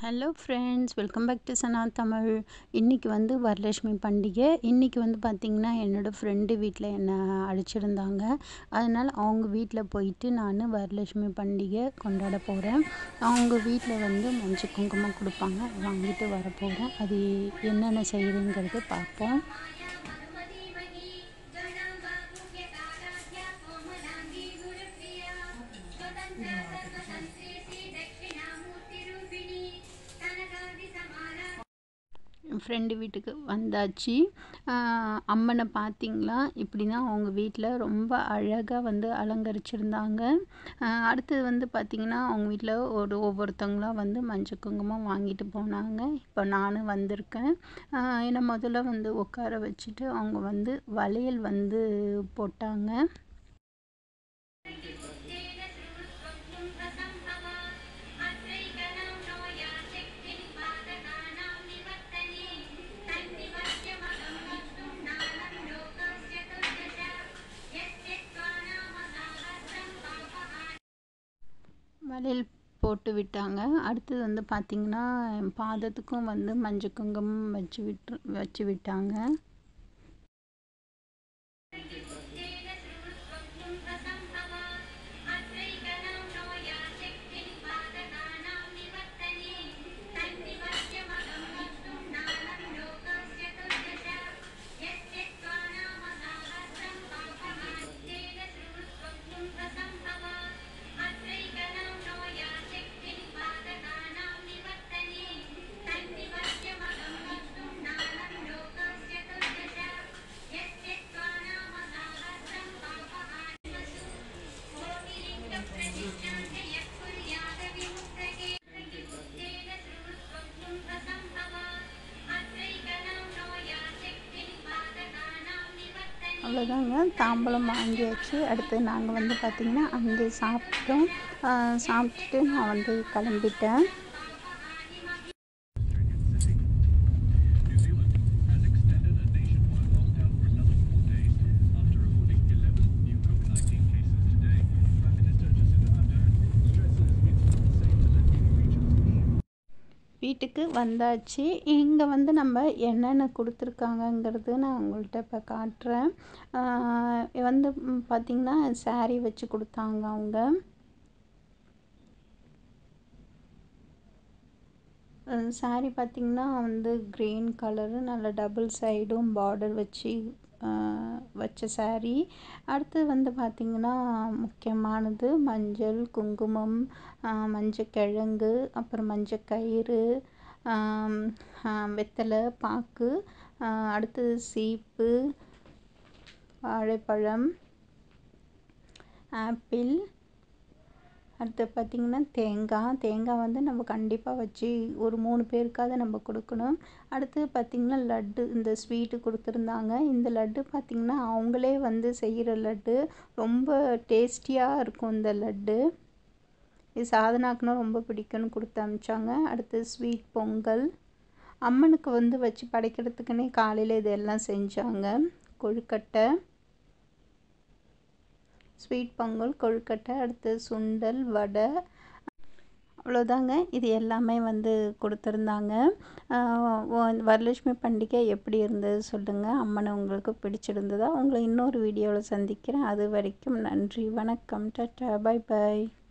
hello friends welcome back to Sana Tamil இன்றைக்கி வந்து வரலட்சுமி பண்டிகை இன்றைக்கி வந்து பார்த்திங்கன்னா என்னோடய ஃப்ரெண்டு வீட்டில் என்னை அழைச்சிருந்தாங்க அதனால் அவங்க வீட்டில் போயிட்டு நான் வரலட்சுமி பண்டிகை கொண்டாட போகிறேன் அவங்க வீட்டில் வந்து மஞ்சள் குங்குமம் கொடுப்பாங்க வாங்கிட்டு வர போகிறேன் அது என்னென்ன செய்யுதுங்கிறது பார்ப்போம் ஃப்ரெண்டு வீட்டுக்கு வந்தாச்சு அம்மனை பார்த்தீங்களா இப்படி தான் அவங்க வீட்டில் ரொம்ப அழகாக வந்து அலங்கரிச்சிருந்தாங்க அடுத்தது வந்து பார்த்திங்கன்னா அவங்க வீட்டில் ஒரு ஒவ்வொருத்தவங்களாம் வந்து மஞ்சள் குங்குமம் வாங்கிட்டு போனாங்க இப்போ நானும் வந்திருக்கேன் என்னை முதல்ல வந்து உட்கார வச்சுட்டு அவங்க வந்து வளையல் வந்து போட்டாங்க வளையல் போட்டு விட்டாங்க அடுத்தது வந்து பார்த்திங்கன்னா என் பாதத்துக்கும் வந்து மஞ்சள் குங்குமம் வச்சு விட்டு வச்சு விட்டாங்க அவ்வளோதாங்க தாம்பலம் வாங்கியாச்சு அடுத்து நாங்கள் வந்து பார்த்திங்கன்னா அங்கே சாப்பிட்டோம் சாப்பிட்டுட்டு நான் வந்து கிளம்பிட்டேன் வீட்டுக்கு வந்தாச்சு இங்கே வந்து நம்ம என்னென்ன கொடுத்துருக்காங்கங்கிறது நான் உங்கள்கிட்ட இப்போ காட்டுறேன் வந்து பார்த்திங்கன்னா சாரீ வச்சு கொடுத்தாங்க அவங்க சாரீ பார்த்திங்கன்னா வந்து க்ரீன் கலரு நல்ல டபுள் சைடும் பார்டர் வச்சு வச்ச சாரீ அடுத்து வந்து பார்த்திங்கன்னா முக்கியமானது மஞ்சள் குங்குமம் மஞ்சள் கிழங்கு அப்புறம் மஞ்சள் கயிறு வெத்தலை பாக்கு அடுத்தது சீப்பு வாழைப்பழம் ஆப்பிள் அடுத்து பார்த்திங்கன்னா தேங்காய் தேங்காய் வந்து நம்ம கண்டிப்பாக வச்சு ஒரு மூணு பேருக்காவது நம்ம கொடுக்கணும் அடுத்து பார்த்திங்கன்னா லட்டு இந்த ஸ்வீட்டு கொடுத்துருந்தாங்க இந்த லட்டு பார்த்திங்கன்னா அவங்களே வந்து செய்கிற லட்டு ரொம்ப டேஸ்டியாக இருக்கும் இந்த லட்டு இது சாதனாக்குனா ரொம்ப பிடிக்கும்னு கொடுத்து அனுப்பிச்சாங்க அடுத்து ஸ்வீட் பொங்கல் அம்மனுக்கு வந்து வச்சு படைக்கிறதுக்குன்னே காலையில் இதெல்லாம் செஞ்சாங்க கொழுக்கட்டை ஸ்வீட் பொங்கல் கொழுக்கட்டை அடுத்து சுண்டல் வடை அவ்வளோதாங்க இது எல்லாமே வந்து கொடுத்துருந்தாங்க வரலட்சுமி பண்டிகை எப்படி இருந்தது சொல்லுங்கள் அம்மனை உங்களுக்கு பிடிச்சிருந்ததா உங்களை இன்னொரு வீடியோவில் சந்திக்கிறேன் அது வரைக்கும் நன்றி வணக்கம் டட்டா பாய் பாய்